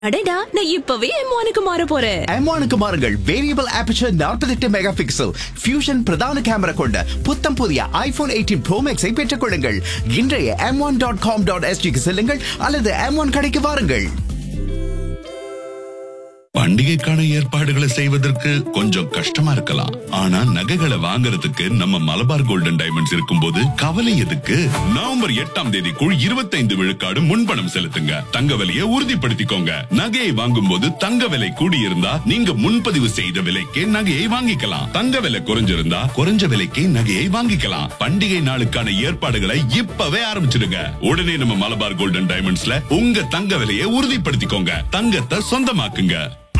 அடடா நான் இப்பவே எம்மானுக்கு மாற போறேன் M1க்கு மாறுங்கள் variable aperture 48 mega pixel fusion பிரதான கேமரா கொண்ட புத்தம் புதிய ஐபோன் எயிட்டீன் ப்ரோ மேக்ஸை பெற்றுக் கொள்ளுங்கள் இன்றைய M one dot com dot எஸ்டிக்கு செல்லுங்கள் அல்லது எம் ஒன் கடைக்கு வாருங்கள் பண்டிகைக்கான ஏற்பாடுகளை செய்வதற்கு கொஞ்சம் கஷ்டமா இருக்கலாம் ஆனா நகைகளை வாங்குறதுக்கு நம்ம மலபார் கோல்டன் டைமண்ட்ஸ் இருக்கும்போது கவலை எதுக்கு நவம்பர் எட்டாம் தேதிக்குள் இருபத்தைந்து விழுக்காடு முன்பணம் செலுத்துங்க தங்க விலையை உறுதிப்படுத்திக்கோங்க நகையை வாங்கும்போது தங்க விலை கூடியிருந்தா நீங்க முன்பதிவு செய்த விலைக்கே நகையை வாங்கிக்கலாம் தங்க விலை குறைஞ்சிருந்தா குறைஞ்ச விலைக்கே நகையை வாங்கிக்கலாம் பண்டிகை நாளுக்கான ஏற்பாடுகளை இப்பவே ஆரம்பிச்சிடுங்க உடனே நம்ம மலபார் கோல்டன் டைமண்ட்ஸ்ல உங்க தங்க விலையை உறுதிப்படுத்திக்கோங்க தங்கத்தை சொந்தமாக்குங்க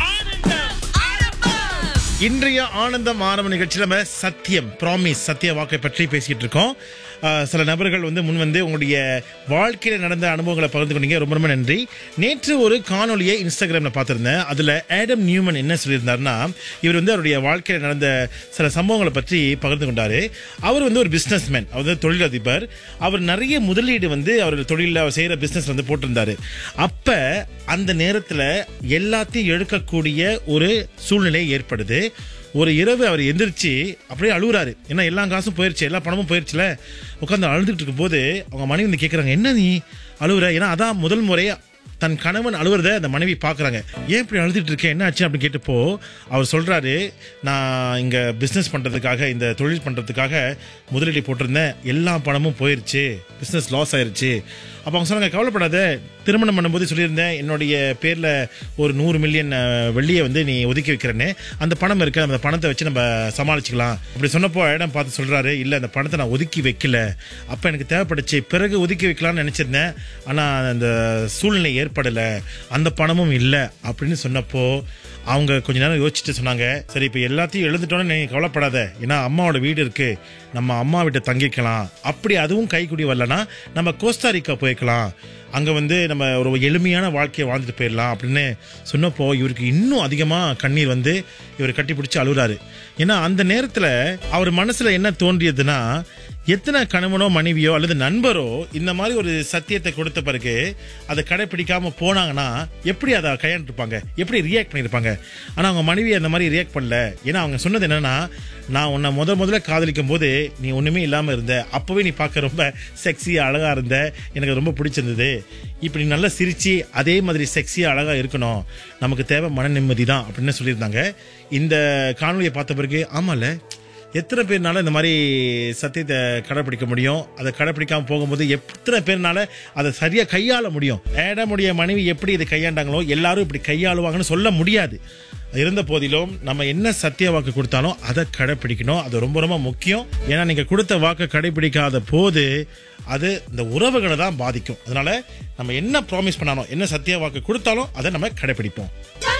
இன்றைய ஆனந்தம் ஆரம்ப நிகழ்ச்சியில் நம்ம சத்தியம் ப்ராமிஸ் சத்திய வாக்கை பற்றி பேசிட்டு இருக்கோம் ஆஹ் சில நபர்கள் வந்து முன் வந்து உங்களுடைய வாழ்க்கையில் நடந்த அனுபவங்களை பகிர்ந்து கொண்டீங்க ரொம்ப ரொம்ப நன்றி நேற்று ஒரு காணொலியை இன்ஸ்டாகிராமில் பார்த்துருந்தேன் அதில் ஆடம் நியூமன் என்ன சொல்லியிருந்தாருன்னா இவர் வந்து அவருடைய வாழ்க்கையில் நடந்த சில சம்பவங்களை பற்றி பகிர்ந்து கொண்டாரு அவர் வந்து ஒரு பிஸ்னஸ் மேன் அவர் வந்து தொழிலதிபர் அவர் நிறைய முதலீடு வந்து அவர் தொழிலில் அவர் செய்கிற பிஸ்னஸ் வந்து போட்டிருந்தாரு அப்போ அந்த நேரத்தில் எல்லாத்தையும் எடுக்கக்கூடிய ஒரு சூழ்நிலை ஏற்படுது ஒரு இரவு அவர் எந்திரிச்சு அப்படியே அழுகுறாரு ஏன்னா எல்லா காசும் போயிருச்சு எல்லா பணமும் போயிருச்சுல உட்காந்து அழுதுகிட்டு இருக்கும்போது அவங்க மனைவி வந்து கேட்குறாங்க என்ன நீ அழுகுற ஏன்னா அதான் முதல் முறையா தன் கணவன் அழுவுறத அந்த மனைவி பார்க்குறாங்க ஏன் இப்படி அழுதுட்டு இருக்கேன் என்ன ஆச்சு அப்படின்னு கேட்டப்போ அவர் சொல்கிறாரு நான் இங்கே பிஸ்னஸ் பண்ணுறதுக்காக இந்த தொழில் பண்ணுறதுக்காக முதலீடு போட்டிருந்தேன் எல்லா பணமும் போயிருச்சு பிஸ்னஸ் லாஸ் ஆயிருச்சு அப்போ அவங்க சொன்னாங்க கவலைப்படாத திருமணம் பண்ணும்போது சொல்லியிருந்தேன் என்னுடைய பேரில் ஒரு நூறு மில்லியன் வெள்ளியை வந்து நீ ஒதுக்கி வைக்கிறேன்னு அந்த பணம் இருக்கு அந்த பணத்தை வச்சு நம்ம சமாளிச்சுக்கலாம் அப்படி சொன்னப்போ இடம் பார்த்து சொல்கிறாரு இல்லை அந்த பணத்தை நான் ஒதுக்கி வைக்கல அப்போ எனக்கு தேவைப்பட்டுச்சு பிறகு ஒதுக்கி வைக்கலாம்னு நினச்சிருந்தேன் ஆனால் அந்த சூழ்நிலை ஏற்படலை அந்த பணமும் இல்லை அப்படின்னு சொன்னப்போ அவங்க கொஞ்ச நேரம் யோசிச்சுட்டு சொன்னாங்க சரி இப்போ எல்லாத்தையும் எழுந்துட்டோன்னு நீ கவலைப்படாத ஏன்னா அம்மாவோட வீடு இருக்கு நம்ம அம்மா வீட்டை தங்கிக்கலாம் அப்படி அதுவும் கைக்குடி வரலனா நம்ம கோஸ்டாரிக்கா போய்க்கலாம் அங்கே வந்து நம்ம ஒரு எளிமையான வாழ்க்கையை வாழ்ந்துட்டு போயிடலாம் அப்படின்னு சொன்னப்போ இவருக்கு இன்னும் அதிகமாக கண்ணீர் வந்து இவர் கட்டி பிடிச்சி அழுகுறாரு ஏன்னா அந்த நேரத்தில் அவர் மனசில் என்ன தோன்றியதுன்னா எத்தனை கணவனோ மனைவியோ அல்லது நண்பரோ இந்த மாதிரி ஒரு சத்தியத்தை கொடுத்த பிறகு அதை கடைப்பிடிக்காம போனாங்கன்னா எப்படி அதை கையாண்டுருப்பாங்க எப்படி ரியாக்ட் பண்ணியிருப்பாங்க ஆனால் அவங்க மனைவி அந்த மாதிரி ரியாக்ட் பண்ணல ஏன்னா அவங்க சொன்னது என்னன்னா நான் உன்னை முத முதல்ல காதலிக்கும் போது நீ ஒன்றுமே இல்லாமல் இருந்த அப்போவே நீ பார்க்க ரொம்ப செக்ஸியாக அழகாக இருந்த எனக்கு ரொம்ப பிடிச்சிருந்தது இப்படி நல்லா சிரிச்சு அதே மாதிரி செக்ஸியாக அழகாக இருக்கணும் நமக்கு தேவை மன நிம்மதி தான் அப்படின்னு சொல்லியிருந்தாங்க இந்த காணொலியை பார்த்த பிறகு ஆமால எத்தனை பேர்னால இந்த மாதிரி சத்தியத்தை கடைப்பிடிக்க முடியும் அதை கடைப்பிடிக்காம போகும்போது எத்தனை பேர்னால அதை சரியா கையாள முடியும் ஏடமுடைய மனைவி எப்படி இதை கையாண்டாங்களோ எல்லாரும் இப்படி கையாளுவாங்கன்னு சொல்ல முடியாது இருந்த போதிலும் நம்ம என்ன சத்திய வாக்கு கொடுத்தாலும் அதை கடைப்பிடிக்கணும் அது ரொம்ப ரொம்ப முக்கியம் ஏன்னா நீங்க கொடுத்த வாக்கை கடைப்பிடிக்காத போது அது இந்த உறவுகளை தான் பாதிக்கும் அதனால நம்ம என்ன ப்ராமிஸ் பண்ணாலும் என்ன சத்திய வாக்கு கொடுத்தாலும் அதை நம்ம கடைப்பிடிப்போம்